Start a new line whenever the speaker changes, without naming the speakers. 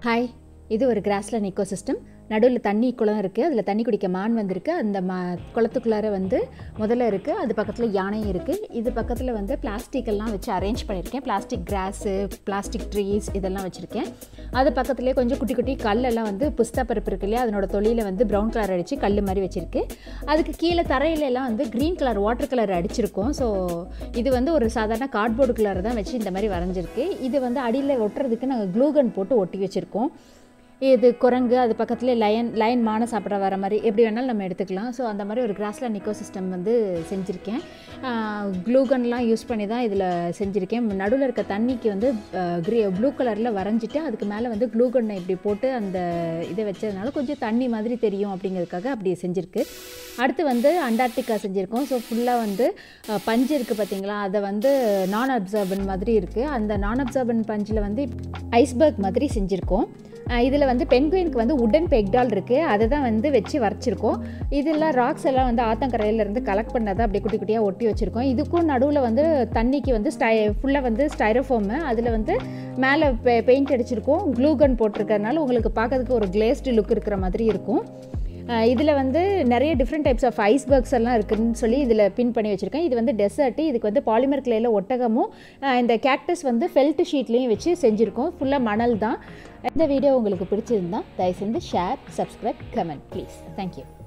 hi இது ஒரு grassland Eeco system நடுவில் தண்ணி குளம் இருக்குது அதில் தண்ணி குடிக்க மான் வந்திருக்கு அந்த மா குளத்துக்குள்ளார வந்து முதல்ல இருக்குது அது பக்கத்தில் யானையும் இருக்குது இது பக்கத்தில் வந்து பிளாஸ்டிக் எல்லாம் வச்சு அரேஞ்ச் பண்ணியிருக்கேன் பிளாஸ்டிக் கிராஸு பிளாஸ்டிக் ட்ரீஸ் இதெல்லாம் வச்சுருக்கேன் அது பக்கத்துலேயே கொஞ்சம் குட்டி குட்டி கல்லெல்லாம் வந்து புஸ்தா பருப்பு இருக்கு இல்லையா அதனோட தொழில வந்து ப்ரௌன் கலர் அடித்து கல் மாதிரி வச்சுருக்கு அதுக்கு கீழே தரையில எல்லாம் வந்து க்ரீன் கலர் வாட்டர் கலர் அடிச்சிருக்கோம் ஸோ இது வந்து ஒரு சாதாரண கார்ட்போர்டு கலர் தான் வச்சு இந்த மாதிரி வரைஞ்சிருக்கு இது வந்து அடியில் ஒட்டுறதுக்கு நாங்கள் க்ளூகன் போட்டு ஒட்டி வச்சுருக்கோம் இது குரங்கு அது பக்கத்தில் லயன் லயன் மானை சாப்பிட வர மாதிரி எப்படி வேணாலும் நம்ம எடுத்துக்கலாம் ஸோ அந்த மாதிரி ஒரு கிராஸ்லேண்ட் நிக்கோ சிஸ்டம் வந்து செஞ்சுருக்கேன் க்ளூகன்லாம் யூஸ் பண்ணி தான் இதில் செஞ்சுருக்கேன் நடுவில் இருக்க தண்ணிக்கு வந்து க்ரீ ப்ளூ கலரில் வரைஞ்சிட்டு அதுக்கு மேலே வந்து க்ளூகன்னை இப்படி போட்டு அந்த இதை வச்சதுனால கொஞ்சம் தண்ணி மாதிரி தெரியும் அப்படிங்கிறதுக்காக அப்படி செஞ்சுருக்கு அடுத்து வந்து அண்டார்டிகா செஞ்சுருக்கோம் ஸோ ஃபுல்லாக வந்து அஹ், பஞ்சு இருக்குது பார்த்தீங்களா அதை வந்து நான் அப்சர்பன் மாதிரி இருக்குது அந்த நான் அப்சர்பன் பஞ்சில் வந்து ஐஸ்பர்க் மாதிரி செஞ்சுருக்கோம் இதில் வந்து பென்குயினுக்கு வந்து உடன் பெக்டால் இருக்குது அதை தான் வந்து வச்சு வரைச்சிருக்கோம் இதெல்லாம் ராக்ஸ் எல்லாம் வந்து ஆத்தங்கரையிலேருந்து கலெக்ட் பண்ணதை அப்படியே குட்டி குட்டியாக ஒட்டி வச்சுருக்கோம் இதுக்கும் நடுவில் வந்து தண்ணிக்கு வந்து ஸ்டை ஃபுல்லாக வந்து ஸ்டைரோஃபோமு அதில் வந்து மேலே பெ பெயிண்ட் அடிச்சிருக்கோம் க்ளூகன் போட்டிருக்கறனால உங்களுக்கு பார்க்கறதுக்கு ஒரு கிளேஸ்டு லுக் இருக்கிற மாதிரி இருக்கும் இதில் வந்து நிறைய டிஃப்ரெண்ட் டைப்ஸ் ஆஃப் ஐஸ்பர்க்ஸ் எல்லாம் இருக்குதுன்னு சொல்லி இதில் பின் பண்ணி வச்சுருக்கேன் இது வந்து டெசர்ட்டு இதுக்கு வந்து பாலிமர் கிளேயில் ஒட்டகமும் அஹ், இந்த கேக்டஸ் வந்து ஃபெல்ட் ஷீட்லேயும் வச்சு செஞ்சுருக்கோம் ஃபுல்லாக மணல் தான் இந்த வீடியோ உங்களுக்கு பிடிச்சிருந்தா தயவு செஞ்சு share subscribe comment please thank you